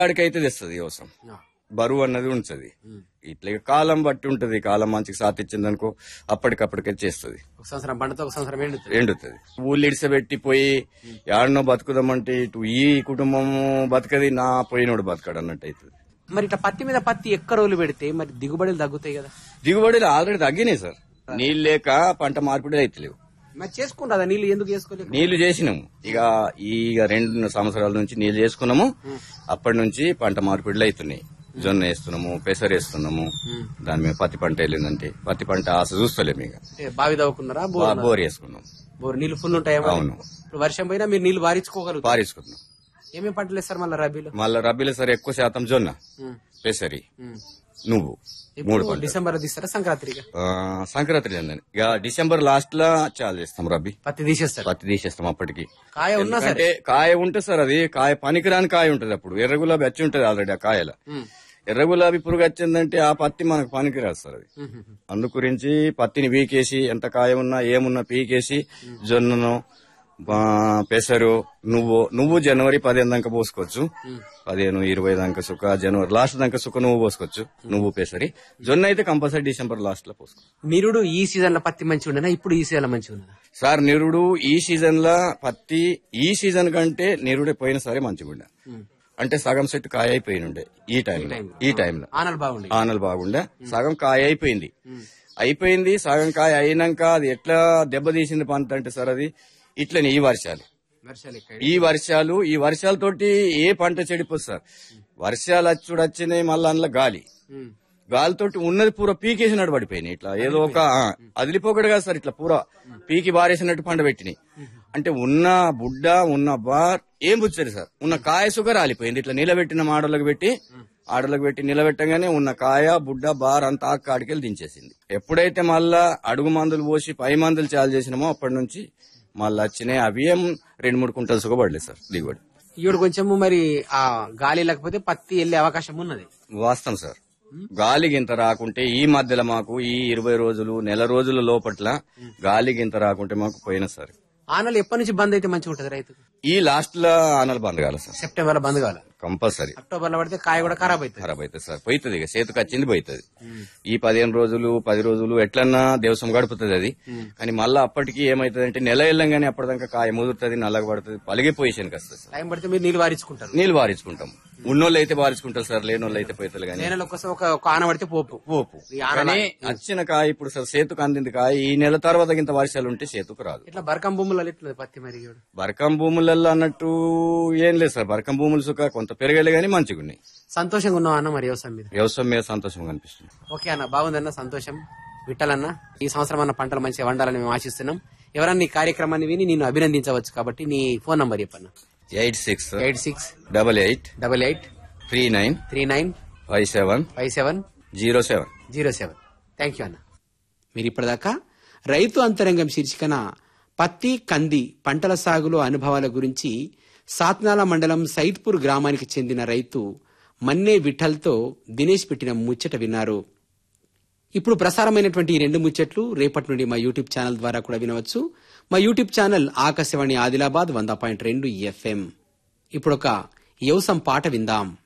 అక్కడికైతే తెస్తుంది వ్యవసాయం బరువు అన్నది ఉంటది ఇట్లా ఇక కాలం బట్టి ఉంటది కాలం మంచికి సాత్ ఇచ్చింది అనుకో అప్పటికప్పటికే చేస్తుంది ఒక సంవత్సరం పంటతో ఒక సంవత్సరం ఎండుతుంది ఎండుతుంది ఊళ్ళు ఇడిసబెట్టి పోయి యాడనో బతుకుదామంటే ఇటు ఈ కుటుంబము బతకది నా పోయినోడు బతకడు అన్నట్టు అవుతుంది మరి ఇట్లా పత్తి మీద పత్తి ఎక్క రోజులు పెడితే మరి దిగుబడులు తగ్గుతాయి కదా దిగుబడులు ఆల్రెడీ తగ్గినాయి సార్ నీళ్ళు లేక పంట మార్పిడి అయితలేవు మరి చేసుకుంటారా నీళ్ళు ఎందుకు చేసుకోలేదు నీళ్లు చేసినాము ఇక ఈ ఇక రెండు సంవత్సరాల నుంచి నీళ్లు చేసుకున్నాము అప్పటి నుంచి పంట మార్పిడిలు అవుతున్నాయి జొన్న వేస్తున్నాము పెసర వేస్తున్నాము దాని మీద పత్తి పంట వెళ్ళిందంటే పత్తి పంట ఆశ చూస్తలేము ఇక అంటే బావి తవ్వుకున్నారా బా- బోర్ బోర్ వేసుకున్నాం బోర్ నీళ్ళు ఫుల్ ఉంటాయేమో అవును. ఇప్పుడు వర్షం పోయినా మీరు నీళ్లు వారించుకోగలుగుతారు పారేసుకున్నాం ఏమేమి పంటలు వేస్తారు మళ్ళీ రబీలో మళ్ళా రబ్బీలో సరే ఎక్కువ శాతం జొన్న ఉమ్. పెసరి ఉమ్. నువ్వు మూడు ఇప్పుడు పంటలు డిసెంబర్ తీస్తారా సంక్రాంతిగా ఆ, సంక్రాంతి లేదండి ఇక డిసెంబర్ లాస్ట్ లా చాలా చేస్తాం రబ్బీ పత్తి తీసేస్తారు పత్తి తీసేస్తాం అప్పటికి కాయ ఉన్నా సరే అంటే కాయ ఉంటే సార్ అది కాయ పనికిరాని కాయ ఉంటది అప్పుడు ఎర్ర గులాబీ వచ్చి ఉంటది ఆల్రెడీ ఆ కాయల ఉమ్. ఎర్ర గులాబీ పురుగు వచ్చిందంటే ఆ పత్తి మనకు పనికిరాదు సార్ అది ఉమ్. ఉమ్. అందు గురించి పత్తిని పీకేసి ఎంత కాయ ఉన్నా ఏమున్నా పీకేసి జొన్నను ఆ, పెసరు నువ్వు నువ్వు జనవరి పదిహేను దాకా పోసుకోవచ్చు పదిహేను ఇరవై దాకా సుఖ జనవరి లాస్ట్ దాకా సుఖ నువ్వు పోసుకోవచ్చు నువ్వు పెసరి జొన్న అయితే కంపల్సరీ డిసెంబర్ లాస్ట్ లో పోసుకో నిరుడు ఈ సీజన్ లో పత్తి మంచిగా ఉండనా ఇప్పుడు ఈ సీజన్ లో మంచిగా ఉన్నదా సార్ నిరుడు ఈ సీజన్ లా పత్తి ఈ సీజన్ కంటే నిరుడే పోయిన సరే మంచిగా ఉండే అంటే సగం సెట్ కాయ అయిపోయి ఉండే ఈ టైంలో ఈ టైంలో ఆనలు బాగుండే ఆనలు బాగుండే సగం కాయ అయిపోయింది అయిపోయింది సగం కాయ అయినాక అది ఎట్లా దెబ్బతీసింది పంట అంటే సార్ అది ఇట్లనే ఈ వర్షాలు వర్షాలు ఇక్కడ ఈ వర్షాలు ఈ వర్షాలతోటి ఏ పంట చెడిపోదు సార్ వర్షాలు అచ్చుడు వచ్చినాయి మళ్ళీ అందులో గాలి ఉమ్. గాలితోటి ఉన్నది పూర పీకేసినట్టు పడిపోయినాయి ఇట్లా ఏదో ఒక ఆ, అదిలిపోకడు కాదు సార్ ఇట్లా పూర పీకి బారేసినట్టు పంట పెట్టినాయి అంటే ఉన్న బుడ్డ ఉన్న బార్ ఏం పుచ్చారు సార్ ఉన్న కాయ సుగర్ రాలిపోయింది ఇట్లా నిలబెట్టిన ఆడలకు పెట్టి ఆడలకు పెట్టి నిలబెట్టగానే ఉన్న కాయ బుడ్డ బార్ అంతా ఆ కాడికెళ్ళి దించేసింది ఎప్పుడైతే మళ్ళా అడుగు మందులు పోసి పై మందులు చాలు చేసినామో అప్పటి నుంచి మళ్ళీ వచ్చినాయి అవి ఏం రెండు మూడు కుంటలు సుఖపడలేదు సార్ దిగుబడి ఈవిడ కొంచెము మరి ఆ గాలి లేకపోతే పత్తి వెళ్ళే అవకాశం ఉన్నది వాస్తవం సార్ గాలి గింత రాకుంటే ఈ మధ్యలో మాకు ఈ ఇరవై రోజులు నెల రోజుల లోపట్ల గాలి గింత రాకుంటే మాకు పోయిన సార్ ఆనలు ఎప్పటి నుంచి బంద్ అయితే మంచిగా ఉంటది రైతుకు ఈ లాస్ట్ లో ఆనలు బంద్ కాల సార్ సెప్టెంబర్ లో బంద్ కావాలి కంపల్సరీ అక్టోబర్ లో పడితే కాయ కూడా ఖరాబ్ అవుతుంది ఖరాబ్ అవుతుంది సార్ పోతుంది ఇక చేతికి వచ్చింది పోతుంది ఈ పదిహేను రోజులు పది రోజులు ఎట్లన్నా దేవసం గడుపుతుంది అది కానీ మళ్ళీ అప్పటికి ఏమైతుంది అంటే నెల వెళ్ళంగానే అప్పటిదాకా కాయ ముదురుతుంది నల్లగా పడుతుంది పలిగే పొజిషన్కి వస్తుంది సార్ టైం పడితే మీరు నీళ్ళు వారించుకుంటారు నీళ్ళు వారించుకుంటాం ఉన్నోళ్ళు అయితే వారించుకుంటారు సార్ లేనోళ్ళు అయితే పోతుంది కానీ నేనల కోసం ఒక ఒక ఆన పడితే పోపు పోపు ఈ ఆనల- కానీ వచ్చిన కాయ ఇప్పుడు సార్ సేతుకు అందింది కాయ ఈ నెల తర్వాత ఇంత వర్షాలు ఉంటే సేతుకు రాదు ఇట్లా బరకం భూములలో ఎట్లుంది పత్తి మరి ఈవిడ? బరకం భూములలో అన్నట్టు ఏం లేదు సార్ బరకం భూములు సుఖ కొంత పెరగలే గానీ మంచిగా ఉన్నాయి సంతోషంగా ఉన్నావు అన్న మరి వ్యవసాయం మీద వ్యవసాయం మీద సంతోషంగా అనిపిస్తుంది ఓకే అన్న బాగుందన్న సంతోషం విట్టాలన్న ఈ సంవత్సరం అన్న పంటలు మంచిగా వండాలని మేము ఆశిస్తున్నాం ఎవరన్నా ఈ కార్యక్రమాన్ని విని నిన్ను అభినందించవచ్చు కాబట్టి నీ ఫోన్ నంబర్ చెప్పన్న eight six eight six double eight double eight three nine three nine five seven five seven zero seven zero seven thank you అన్న మీరు ఇప్పటిదాకా రైతు అంతరంగం శీర్షికన పత్తి కంది పంటల సాగులో అనుభవాల గురించి సాత్నాల మండలం సైద్పూర్ గ్రామానికి చెందిన రైతు మన్నే విఠల్తో దినేష్ పెట్టిన ముచ్చట విన్నారు ఇప్పుడు ప్రసారమైనటువంటి ఈ రెండు ముచ్చట్లు రేపటి నుండి మా యూట్యూబ్ ఛానల్ ద్వారా కూడా వినవచ్చు మా యూట్యూబ్ ఛానల్ ఆకాశవాణి ఆదిలాబాద్ వంద పాయింట్ రెండు ఎఫ్ఎం ఇప్పుడు ఒక యవసం పాట విందాం